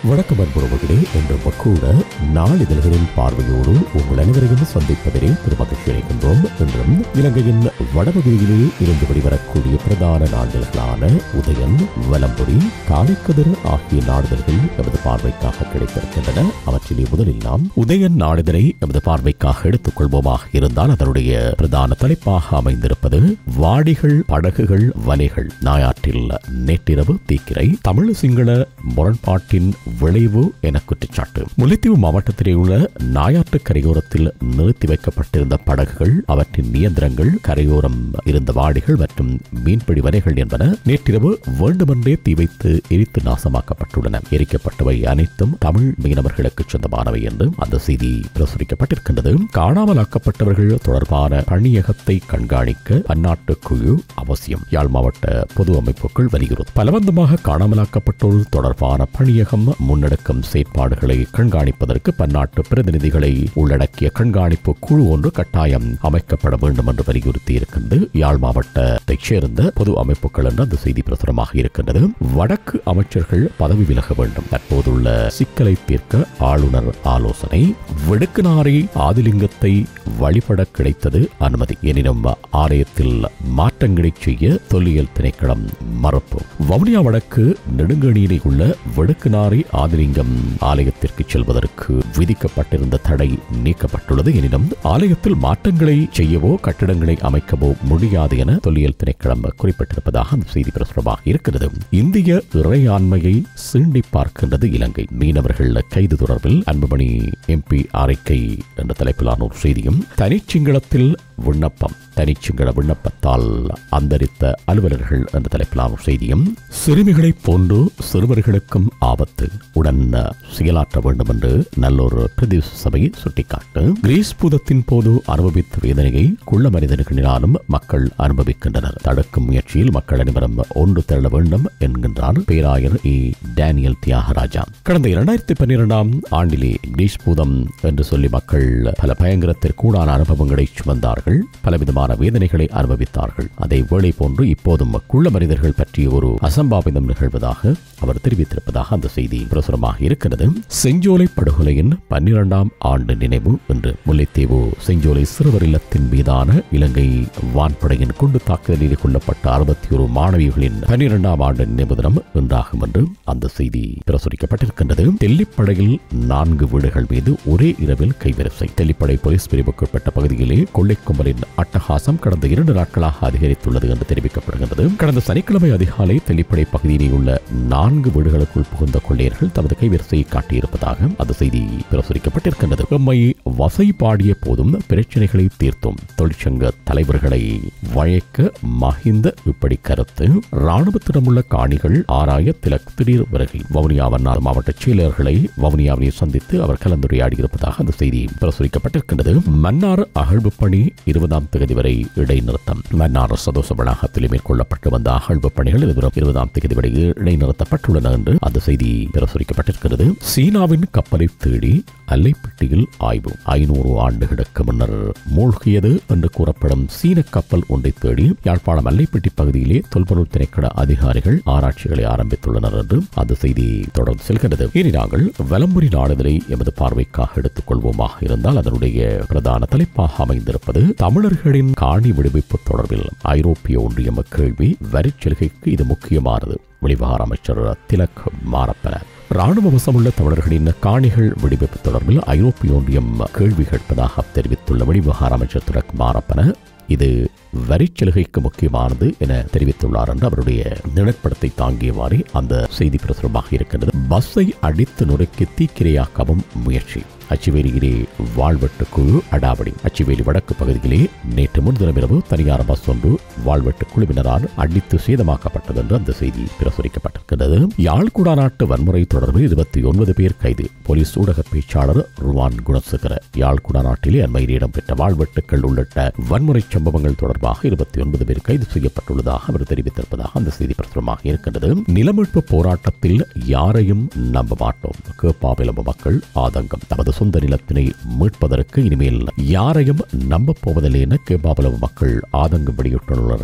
வணக்கம் அன்புறவுகளே என்ற கூட நாளிதழ்களின் பார்வையோடு உங்கள் அனைவரையும் சந்திப்பதிலே பெருமகிழ்ச்சி அடைகின்றோம் என்றும் இலங்கையின் வடபகுதியிலே இருந்து வெளிவரக்கூடிய பிரதான நாளிதழ்களான உதயன் வலம்புரி காலைக்கதிர் ஆகிய நாளிதழ்கள் எமது பார்வைக்காக கிடைத்திருக்கின்றன அவற்றிலே முதலில் நாம் உதயன் நாளிதழை எமது பார்வைக்காக எடுத்துக் கொள்வோமாக இருந்தால் அதனுடைய பிரதான தலைப்பாக அமைந்திருப்பது வாடிகள் படகுகள் வலைகள் நாயாற்றில் நேற்றிரவு தீக்கிரை தமிழ் சிங்கள முரண்பாட்டின் விளைவு என குற்றச்சாட்டு முல்லைத்தீவு மாவட்டத்திலே உள்ள நாயாற்று கரையோரத்தில் நிறுத்தி வைக்கப்பட்டிருந்த படகுகள் அவற்றின் நியந்திரங்கள் கரையோரம் இருந்த வாடிகள் மற்றும் மீன்பிடி வலைகள் என்பன நேற்றிரவு வேண்டுமென்றே தீ வைத்து எரித்து நாசமாக்கப்பட்டுள்ளன எரிக்கப்பட்டவை அனைத்தும் தமிழ் மீனவர்களுக்கு சொந்தமானவை என்று அந்த செய்தி பிரசுரிக்கப்பட்டிருக்கின்றது காணாமலாக்கப்பட்டவர்கள் தொடர்பான பணியகத்தை கண்காணிக்க பன்னாட்டு குழு அவசியம் யாழ் மாவட்ட பொது அமைப்புகள் வலியுறுத்தும் பலவந்தமாக காணாமலாக்கப்பட்டோர் தொடர்பான பணியகம் முன்னெடுக்கும் செயற்பாடுகளை கண்காணிப்பதற்கு பன்னாட்டு பிரதிநிதிகளை உள்ளடக்கிய கண்காணிப்பு குழு ஒன்று கட்டாயம் அமைக்கப்பட வேண்டும் என்று வலியுறுத்தி இருக்கின்றது யாழ் மாவட்டத்தைச் சேர்ந்த பொது அமைப்புகள் என்று அந்த செய்தி பிரசுரமாக இருக்கின்றது வடக்கு அமைச்சர்கள் பதவி விலக வேண்டும் தற்போதுள்ள சிக்கலை தீர்க்க ஆளுநர் ஆலோசனை வெடுக்குநாரி ஆதிலிங்கத்தை வழிபட கிடைத்தது அனுமதி எனினும் ஆலயத்தில் மாற்றங்களை செய்ய தொல்லியல் திணைக்களம் மறுப்பு வவுனியா வடக்கு நெடுங்கணியிலே உள்ள வெடுக்குநாரி ஆதிலிங்கம் ஆலயத்திற்கு செல்வதற்கு விதிக்கப்பட்டிருந்த தடை நீக்கப்பட்டுள்ளது எனினும் ஆலயத்தில் மாற்றங்களை செய்யவோ கட்டிடங்களை அமைக்கவோ முடியாது என தொல்லியல் திணைக்களம் குறிப்பிட்டிருப்பதாக அந்த செய்தி பிரசுரமாக இருக்கிறது இந்திய இறையாண்மையை சீண்டி பார்க்கின்றது இலங்கை மீனவர்கள் கைது தொடர்பில் அன்புமணி எம்பி அறிக்கை என்ற தலைப்பிலான ஒரு செய்தியும் தனிச்சிங்களத்தில் விண்ணப்பம் தனிச்சிங்கள விண்ணப்பத்தால் அந்தரித்த அலுவலர்கள் என்ற தலைப்பிலான ஒரு செய்தியும் சிறுமிகளைப் போன்று சிறுவர்களுக்கும் ஆபத்து உடன் செயலாற்ற வேண்டும் என்று நல்லொரு பிரதேச சபை சுட்டிக்காட்டு கிரீஸ் பூதத்தின் போது அனுபவித்த வேதனையை குள்ள மனிதர்களினாலும் மக்கள் அனுபவிக்கின்றனர் தடுக்கும் முயற்சியில் மக்கள் அனைவரும் ஒன்று திரள வேண்டும் என்கின்றார் பேராயர் இ டேனியல் தியாகராஜா கடந்த இரண்டாயிரத்தி பன்னிரெண்டாம் ஆண்டிலே கிரீஸ் பூதம் என்று சொல்லி மக்கள் பல பயங்கரத்திற்கூடான அனுபவங்களை சுமந்தார்கள் பலவிதமான வேதனைகளை அனுபவித்தார்கள் அதே வேளை போன்று இப்போதும் குள்ள மனிதர்கள் பற்றிய ஒரு அசம்பாவிதம் நிகழ்வதாக அவர் தெரிவித்திருப்பதாக அந்த செய்தி பிரசுரமாக இருக்கிறது செஞ்சோலை படுகொலையின் பன்னிரண்டாம் ஆண்டு நினைவு என்று முல்லைத்தீவு செஞ்சோலை சிறுவர் இல்லத்தின் மீதான இலங்கை வான்படையின் குண்டு தாக்குதலில் கொல்லப்பட்ட அறுபத்தி ஒரு மாணவிகளின் பன்னிரண்டாம் ஆண்டு நினைவு தினம் இன்றாகும் என்று அந்த செய்தி பிரசுரிக்கப்பட்டிருக்கின்றது தெல்லிப்படையில் நான்கு வீடுகள் மீது ஒரே இரவில் கைவரிசை தெல்லிப்படை போலீஸ் பிரிவுக்குட்பட்ட பகுதியிலே கொள்ளை கும்பலின் அட்டகாசம் கடந்த இரண்டு நாட்களாக அதிகரித்துள்ளது என்று தெரிவிக்கப்படுகின்றது கடந்த சனிக்கிழமை அதிகாலை தெல்லிப்படை பகுதியிலே உள்ள நான்கு வீடுகளுக்குள் புகுந்த கொள்ளையர்கள் தமது கைவரிசையை காட்டியிருப்பதாக அந்த செய்தி பிரசுரிக்கப்பட்டிருக்கின்றது எம்மை வசை பாடிய போதும் பிரச்சனைகளை தீர்த்தோம் தொழிற்சங்க தலைவர்களை வழைக்க மகிந்த இப்படி கருத்து ராணுவத்திடமுள்ள காணிகள் ஆராய திலக் திடீர் வருகை வவுனியா வன்னார் மாவட்ட செயலர்களை வவுனியாவினை சந்தித்து அவர் கலந்துரையாடியிருப்பதாக அந்த செய்தி பிரசுரிக்கப்பட்டிருக்கின்றது மன்னார் அகழ்வு பணி இருபதாம் தேதி வரை இடைநிறுத்தம் மன்னார் சதோச வளாகத்தில் மேற்கொள்ளப்பட்டு வந்த அகழ்வு பணிகள் எதிரும் இருபதாம் தேதி வரை இடைநிறுத்தப்பட்டுள்ளன என்று அந்த செய்தி பிரசுரிக்கப்பட்டிருக்கிறது சீனாவின் கப்பலை தேடி அல்லைப்பட்டியில் ஆய்வு ஐநூறு ஆண்டுகளுக்கு முன்னர் மூழ்கியது என்று கூறப்படும் சீன கப்பல் ஒன்றை தேடி யாழ்ப்பாணம் அல்லைப்பட்டி பகுதியிலே தொல்பொருள் திணைக்கள அதிகாரிகள் ஆராய்ச்சிகளை ஆரம்பித்துள்ளனர் என்று அந்த செய்தி தொடர்ந்து செல்கிறது இனி நாங்கள் வலம்புரி நாளிதழை எமது பார்வைக்காக எடுத்துக் கொள்வோமாக இருந்தால் அதனுடைய பிரதான தலைப்பாக அமைந்திருப்பது தமிழர்களின் காணி விடுவிப்பு தொடர்பில் ஐரோப்பிய ஒன்றியம் கேள்வி வரிச்சலுகைக்கு இது முக்கியமானது வெளிவிவகார அமைச்சர் திலக் மாரப்பன ராணுவ வசமுள்ள தமிழர்களின் காணிகள் விடுவிப்பு தொடர்பில் ஐரோப்பிய ஒன்றியம் கேள்வி கேட்பதாக தெரிவித்துள்ள வெளிவிவகார அமைச்சர் திலக் மாரப்பன இது வரிச்சலுகைக்கு முக்கியமானது என தெரிவித்துள்ளார் என்று அவருடைய நிழற்படத்தை தாங்கியவாறு அந்த செய்தி பிரசுரமாக இருக்கின்றது பஸ்ஸை அடித்து நுரைக்கு தீக்கிரையாக்கவும் முயற்சி அச்சுவேலியிலே வாழ்வெட்டு குழு அடாவடி அச்சுவேலி வடக்கு பகுதியிலே நேற்று முன்தினம் இரவு தனியார் பஸ் ஒன்று வாழ்வெட்டு குழுவினரால் அடித்து சேதமாக்கப்பட்டது என்று அந்த செய்தி பிரசுரிக்கப்பட்டிருக்கிறது யாழ்குடா நாட்டு வன்முறை தொடர்பில் இருபத்தி ஒன்பது பேர் கைது போலீஸ் ஊடக பேச்சாளர் ருவான் குணசேகர யாழ்குடா நாட்டிலே அண்மையில் இடம்பெற்ற வாழ்வெட்டுக்கள் உள்ளிட்ட வன்முறை சம்பவங்கள் தொடர்பாக இருபத்தி ஒன்பது பேர் கைது செய்யப்பட்டுள்ளதாக அவர் தெரிவித்திருப்பதாக அந்த செய்தி பிரசுரமாக இருக்கின்றது நிலமீட்பு போராட்டத்தில் யாரையும் நம்ப மாட்டோம் கேப்பாவிலம்பு மக்கள் ஆதங்கம் தமது சொந்த நிலத்தினை மீட்பதற்கு இனிமேல் யாரையும் நம்பப் போவதில்லை என கேபாபலவு மக்கள் ஆதங்கம் வெளியிட்டுள்ளனர் என்று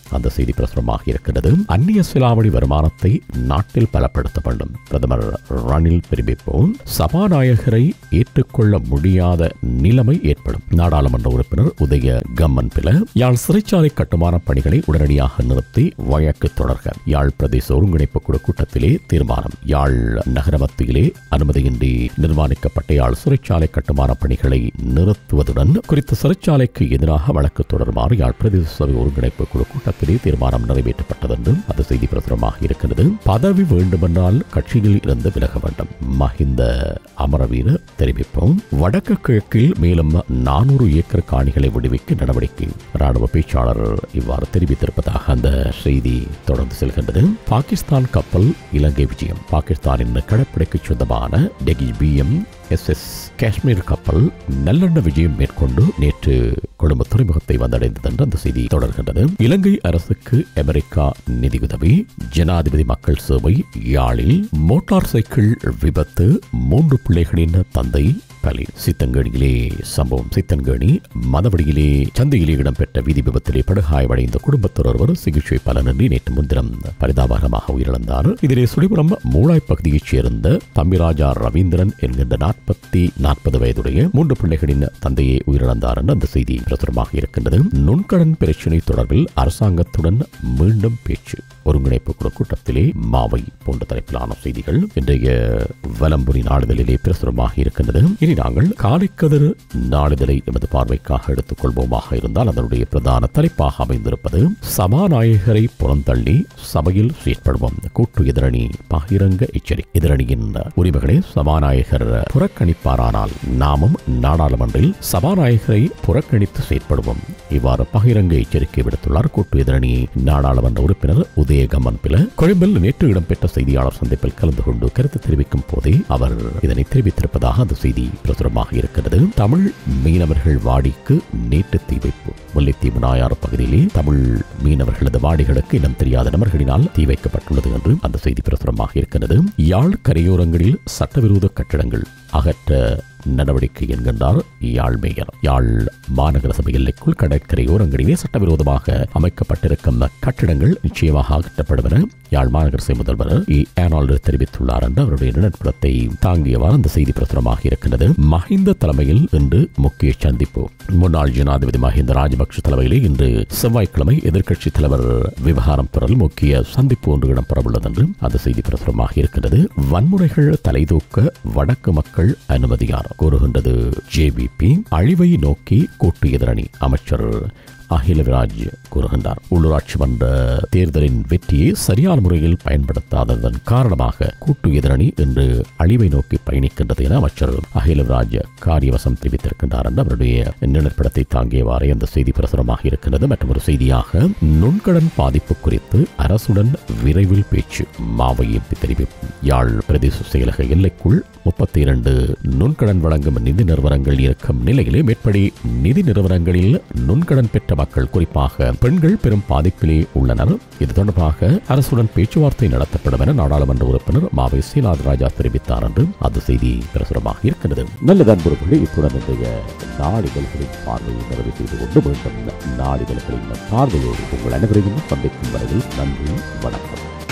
அந்த செய்தி பிரசுரமாக இருக்கிறது அந்நிய செலாவணி வருமானத்தை நாட்டில் பலப்படுத்த வேண்டும் பிரதமர் ரணில் தெரிவிப்பு சபாநாயகரை ஏற்றுக்கொள்ள முடியாத நிலைமை ஏற்படும் நாடாளுமன்ற உறுப்பினர் உதய கம்மன் பில யாழ் சிறைச்சாலை கட்டுமான பணிகளை உடனடியாக நிறுத்தி வழக்கு தொடர்க யாழ் பிரதேச ஒருங்கிணைப்பு குழு கூட்டத்திலே தீர்மானம் யாழ் நகர மத்தியிலே அனுமதியின்றி நிர்மாணிக்கப்பட்ட யாழ் சிறைச்சாலை கட்டுமான பணிகளை நிறுத்துவதுடன் குறித்த சிறைச்சாலைக்கு எதிராக வழக்கு தொடருமாறு யாழ் பிரதேச சபை ஒருங்கிணைப்பு குழு கூட்டத்திலே தீர்மானம் நிறைவேற்றப்பட்டது என்றும் அது செய்தி பிரசுரமாக இருக்கிறது பதவி வேண்டுமென்றால் கட்சியில் இருந்து விலக வேண்டும் மஹிந்த அமரவீர தெரிவிப்போம் வடக்கு கிழக்கில் மேலும் நானூறு ஏக்கர் காணிகளை விடுவிக்க நடவடிக்கை ராணுவ பேச்சாளர் இவ்வாறு தெரிவித்திருப்பதாக அந்த செய்தி தொடர்ந்து செல்கின்றது பாகிஸ்தான் கப்பல் இலங்கை விஜயம் பாகிஸ்தானின் கடற்படைக்கு சொந்தமான டெகி பிஎம் எஸ் எஸ் காஷ்மீர் கப்பல் நல்லெண்ண விஜயம் மேற்கொண்டு நேற்று கொழும்பு துறைமுகத்தை வந்தடைந்தது என்று அந்த செய்தி தொடர்கின்றது இலங்கை அரசுக்கு அமெரிக்கா நிதியுதவி ஜனாதிபதி மக்கள் சேவை யாழில் மோட்டார் சைக்கிள் விபத்து மூன்று பிள்ளைகளின் தந்தை பலி சித்தங்கேணியிலே சம்பவம் சித்தன்கேணி மதவடியிலே சந்தையிலே இடம்பெற்ற வீதி விபத்திலே படுகாயமடைந்த குடும்பத்தர் ஒருவர் சிகிச்சை பலனின்றி நேற்று முன்தினம் பரிதாபகரமாக உயிரிழந்தார் இதிலே சுழிபுரம் மூளாய் பகுதியைச் சேர்ந்த தம்பிராஜா ரவீந்திரன் என்கின்ற நாற்பத்தி நாற்பது வயதுடைய மூன்று பிள்ளைகளின் தந்தையை உயிரிழந்தார் என்று அந்த செய்தி பிரசுரமாக இருக்கின்றது நுண்கடன் பிரச்சினை தொடர்பில் அரசாங்கத்துடன் மீண்டும் பேச்சு ஒருங்கிணைப்பு குழு கூட்டத்திலே மாவை போன்ற தலைப்பிலான செய்திகள் இன்றைய வலம்புரி நாளிதழிலே பிரசுரமாக இருக்கின்றது இனி நாங்கள் காலைக்கதிர் நாளிதழை எமது பார்வைக்காக எடுத்துக் கொள்வோமாக இருந்தால் அதனுடைய பிரதான தலைப்பாக அமைந்திருப்பது சபாநாயகரை புறந்தள்ளி சபையில் செயற்படுவோம் கூட்டு எதிரணி பகிரங்க எச்சரிக்கை எதிரணியின் உரிமைகளை சபாநாயகர் புறக்கணிப்பாரானால் நாமும் நாடாளுமன்றில் சபாநாயகரை புறக்கணித்து செயற்படுவோம் இவ்வாறு பகிரங்க எச்சரிக்கை விடுத்துள்ளார் கூட்டு எதிரணி நாடாளுமன்ற உறுப்பினர் உதயகமன் பில கொழும்பில் நேற்று இடம்பெற்ற செய்தியாளர் சந்திப்பில் கலந்து கொண்டு கருத்து தெரிவிக்கும் போதே அவர் இதனை தெரிவித்திருப்பதாக அந்த செய்தி பிரசுரமாக இருக்கிறது தமிழ் மீனவர்கள் வாடிக்கு நேற்று தீ வைப்பு முல்லைத்தீவு நாயாறு பகுதியிலே தமிழ் மீனவர்களது வாடிகளுக்கு இனம் தெரியாத நபர்களினால் தீ வைக்கப்பட்டுள்ளது என்று அந்த செய்தி பிரசுரமாக இருக்கிறது யாழ் கரையோரங்களில் சட்டவிரோத கட்டடங்கள் அகற்ற நடவடிக்கை என்கின்றார் யாழ் மேயர் யாழ் மாநகர சபை எல்லைக்குள் கடற்கரையோரங்களிலே சட்டவிரோதமாக அமைக்கப்பட்டிருக்கும் கட்டிடங்கள் நிச்சயமாக அகற்றப்படும் என யாழ் மாநகர சபை முதல்வர் இ ஆனால்டு தெரிவித்துள்ளார் என்று அவருடைய நிலப்படத்தை தாங்கியவாறு அந்த செய்தி பிரசுரமாக இருக்கின்றது மஹிந்த தலைமையில் இன்று முக்கிய சந்திப்பு முன்னாள் ஜனாதிபதி மஹிந்த ராஜபக்ஷ தலைமையிலே இன்று செவ்வாய்க்கிழமை எதிர்க்கட்சி தலைவர் விவகாரம் தொடரில் முக்கிய சந்திப்பு ஒன்று இடம்பெறவுள்ளது என்று அந்த செய்தி பிரசுரமாக இருக்கின்றது வன்முறைகள் தலைதூக்க வடக்கு மக்கள் அனுமதியார் கூறுகின்றது ஜேபிபி அழிவை நோக்கி கூட்டு எதிரணி அமைச்சர் அகிலவிராஜ் கூறுகின்றார் உள்ளூராட்சி மன்ற தேர்தலின் வெற்றியை சரியான முறையில் பயன்படுத்தாததன் காரணமாக கூட்டு எதிரணி இன்று அழிவை நோக்கி பயணிக்கின்றது என அமைச்சர் அகிலவிராஜ் காரியவசம் தெரிவித்திருக்கின்றார் என்று அவருடைய நிலப்படத்தை தாங்கியவாறே அந்த செய்தி பிரசுரமாக இருக்கின்றது மற்றும் ஒரு செய்தியாக நுண்கடன் பாதிப்பு குறித்து அரசுடன் விரைவில் பேச்சு மாவை எம்பி தெரிவிப்பு யாழ் பிரதேச செயலக எல்லைக்குள் முப்பத்தி இரண்டு நுண்கடன் வழங்கும் நிதி நிறுவனங்கள் இருக்கும் நிலையிலே மேற்படி நிதி நிறுவனங்களில் நுண்கடன் பெற்ற மக்கள் குறிப்பாக பெண்கள் பெரும் பாதிப்பிலே உள்ளனர் இது தொடர்பாக அரசுடன் பேச்சுவார்த்தை நடத்தப்படும் என நாடாளுமன்ற உறுப்பினர் மாவை சீலாத் ராஜா தெரிவித்தார் என்று அந்த செய்தி பிரசுரமாக இருக்கிறது நல்லது அன்புறவுகளே இத்துடன் இன்றைய நாளிதழ்களின் பார்வையை நிறைவு செய்து கொண்டு மீண்டும் நாளிதழ்களின் பார்வையோடு உங்கள் அனைவரையும் சந்திக்கும் வரையில் நன்றி வணக்கம்